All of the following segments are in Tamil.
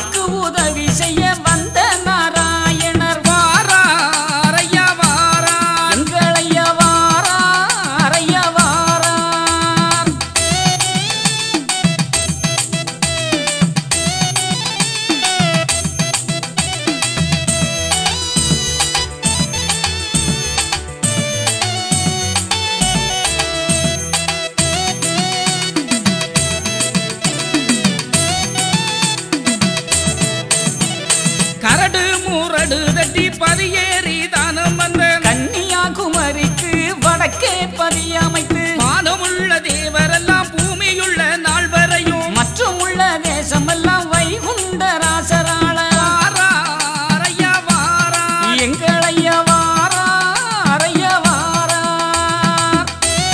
யாருக்கு உதவி செய்ய வந்த நாராயணர் வாரார் ஐயா வாரார் எங்களையா வாரார் ஐயா வாரார் கரடு மூரடு தட்டி பதியேறி தானம் வந்த கன்னியாகுமரிக்கு வடக்கே பதியமைத்து மானமுள்ள தேவரெல்லாம் பூமியுள்ள நாள் வரையும் மற்றும் உள்ள தேசமெல்லாம் வைகுண்ட ராசராள வாரார் ஐயா வாரார் எங்களையா வாரார் ஐயா வாரார்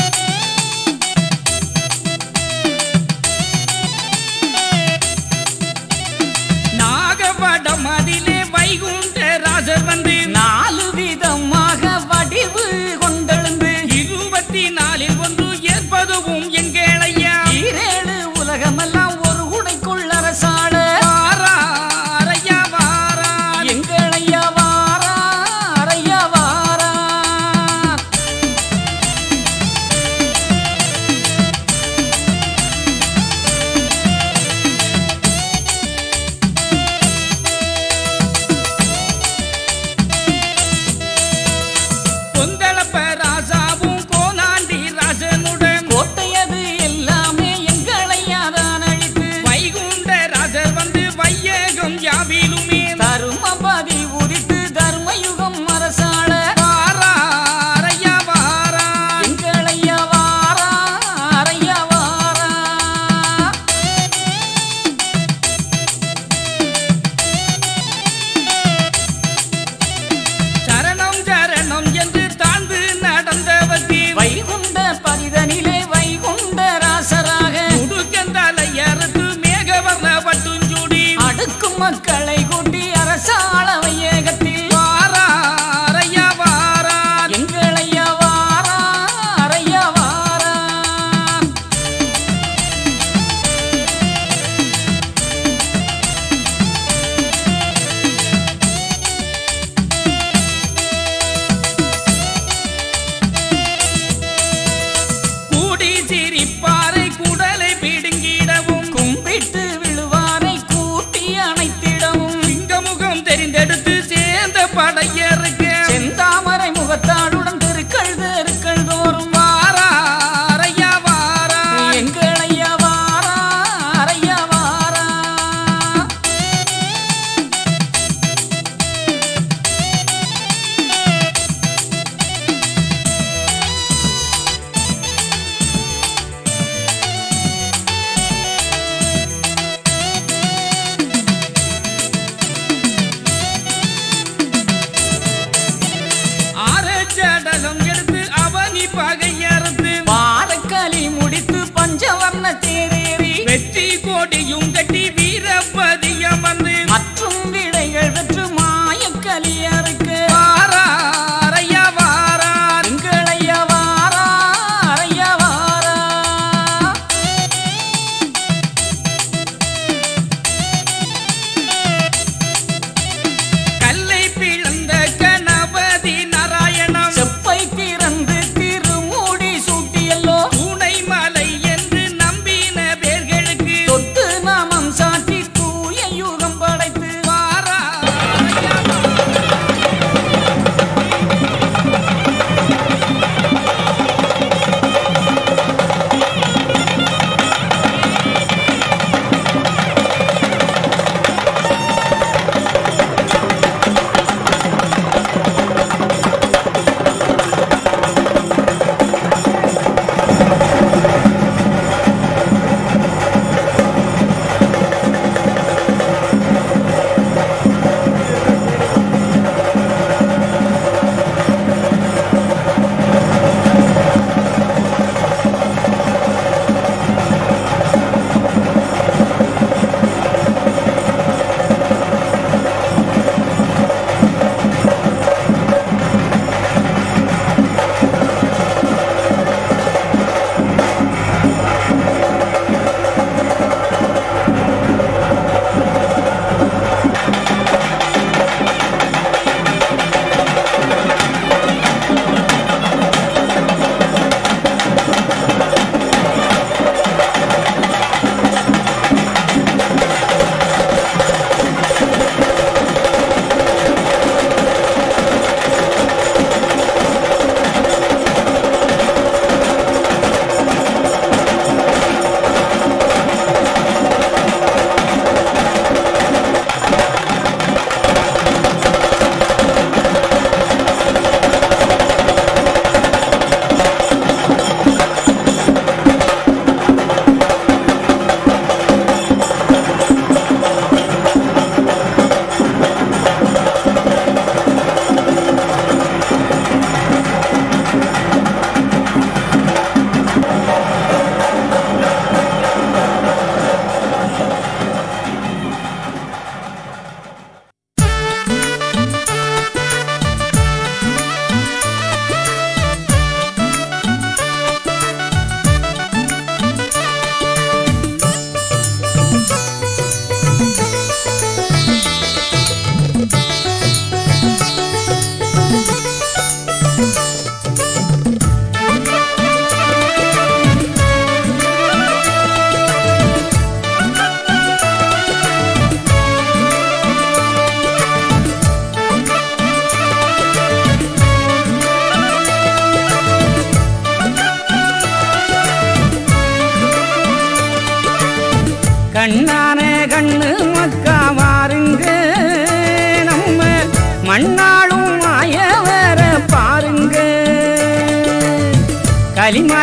நாகபடம் அதிலே வைகுண்ட ராஜர் வந்து நாலு விதமாக வடிவு கொண்டெழுந்து இருபத்தி நாலில் ஒன்று ஏற்பதுவும் எங்களையா ஈரேழு உலகமெல்லாம் ஒரு உடைக்குள் அரசாள வாரார் ஐயா வாரார் எங்களையா வாரார் ஐயா வாரார் பொந்தளப்ப ராசாவும் கோனாண்டி ராஜனுடன் கோட்டையது எல்லாமே எங்களையா தான் அழித்து வைகுண்ட ராஜர் வந்து வையகம் யாவிலுமே தருமபதி உதித்து தர்மயுகம் அரசாள வாரார் ஐயா வாரார் எங்களையா வாரார் ஐயா வாரார் சரணம் சரணம் என்று தாழ்ந்து நடந்தவர்க்கு வைகுண்ட பதிதனிலே வைகுண்ட ராசராக முடுக்கந்தலை அறுத்து மேகவர்ண பட்டுஞ்சூடி அடுக்கும் மக்களை கூட்டி அரசாள வையகத்தில் வாரார் ஐயா வாரார் எங்களையா வாரார் ஐயா வாரார் கூடி சிரிப்பாரை குடலை பிடுங்கிடவும் கும்பிட்டு விழுவாரை கூட்டி அணைத்திடவும் சிங்கமுகம் தெரிந்தெடுத்து சேர்ந்த படையருக்கு செந்தாமரை முகத்தாளுடன் தெருக்கள் தெருக்கள் தோறும் வாரார் ஐயா வாரார் எங்களையா வாரார் ஐயா வாரார் ஆரச்சடலம் எடுத்து அவனி பகையறுத்து பாரக்கலி முடித்து பஞ்சவர்ண தேரேறி வெற்றி கோடியும் கட்டி வீரபதியம் வந்து மற்றும் விடைகள் பெற்று மாயக்கலியருக்கு வாரார் ஐயா வாரார் எங்களையா வாரார் ஐயா வாரார் கல்லை பிளந்த கணபதி நாராயணம் செப்பை திறந்து திருமூடி சூட்டியல்லோ பூனை மலை என்று நம்பின பேர்களுக்கு தொட்டு நாம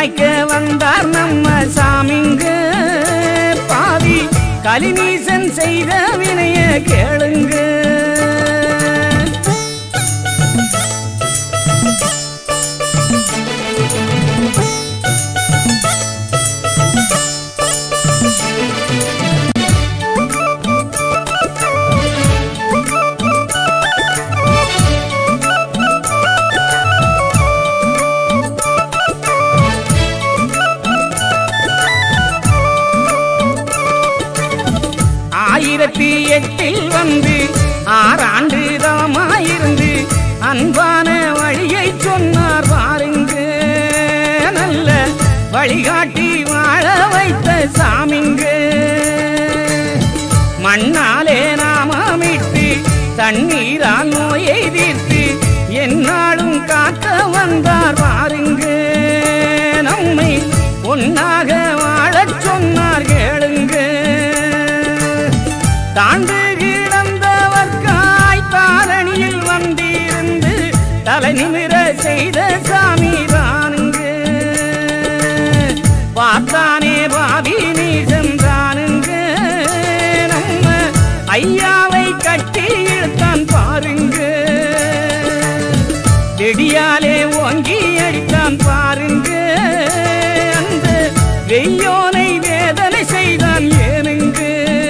மாய்க்க வந்தார் நம்ம சாமிங்க பாவி கலிநீசன் செய்த வினைய கேளுங்க ஆயிரத்தி எட்டில் வந்து ஆறாண்டு தாமாயிருந்து அன்பான வழியை சொன்னார் பாருங்க நல்ல வழிகாட்டி வாழ வைத்த சாமிங்க மண்ணாலே நாமமிட்டு தண்ணீரால் நோயை தீர்த்து என்னாலும் காக்க வந்தார் பாருங்க நம்மை ஒன்னாக வாழச் சொன்னார் கேளுங்க தாண்டு கிடந்தவர்காய் தாரணியில் வந்திருந்து தலை நிமிர செய்த சாமி தானுங்க பார்த்தானே பாவி நீ சென்றானுங்க நம்ம ஐயாவை கட்டி இழுத்தான் பாருங்க வெடியாலே ஓங்கி அடித்தான் பாருங்க அந்த வெய்யோனை வேதனை செய்தான் ஏனுங்க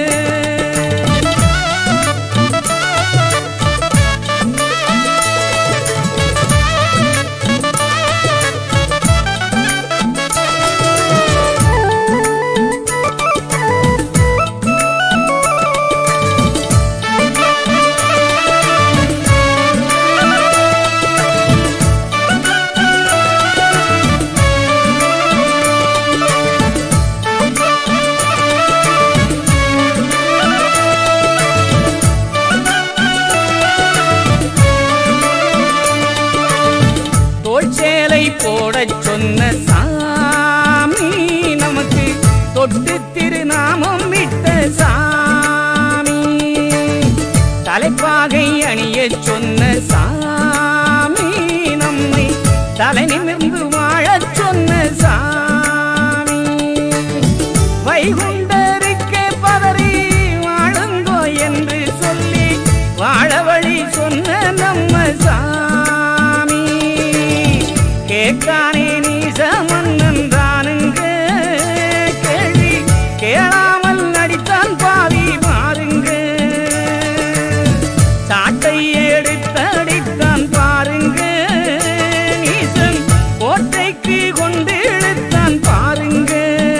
தோள்சேலை போடச் சொன்ன சாமி நமக்கு தொட்டு திருநாமம் விட்ட சாமி தலைப்பாகை அணியச் சொன்ன சாமி நம்மை தலை நிமிர்ந்து வாழச் சொன்ன சாமி வைகுண்டருக்கே பதறி வாழுங்கோ என்று சொல்லி வாழ வழி சொன்ன நம்ம சாமி கேட்கானே நீ சமன்னன் தானுங்க கேள்வி கேளாமல் நடித்தான் பாவி பாருங்க சாட்டை எடுத்தடித்தான் பாருங்க நீசன் கோட்டைக்கு கொண்டு இழுத்தான் பாருங்க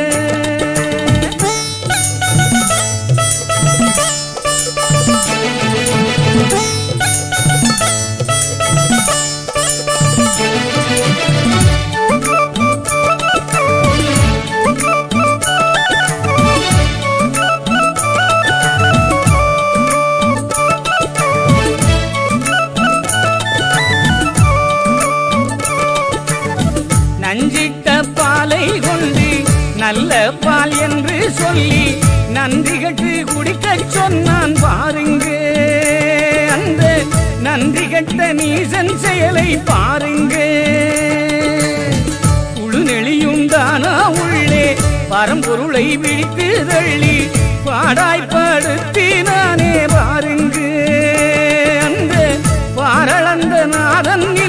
நஞ்சிட்ட பாலை கொண்டு நல்ல பால் என்று சொல்லி நன்றி கட்டு குடிக்கச் சொன்னான் பாருங்க அந்த நன்றி கட்ட நீசன் செயலை பாருங்க குழு நெளியுண்டானா உள்ளே பரம்பொருளை விழித்து தள்ளி பாடாய்ப்படுத்தினானே பாருங்க அந்த பாரளந்த நாதன்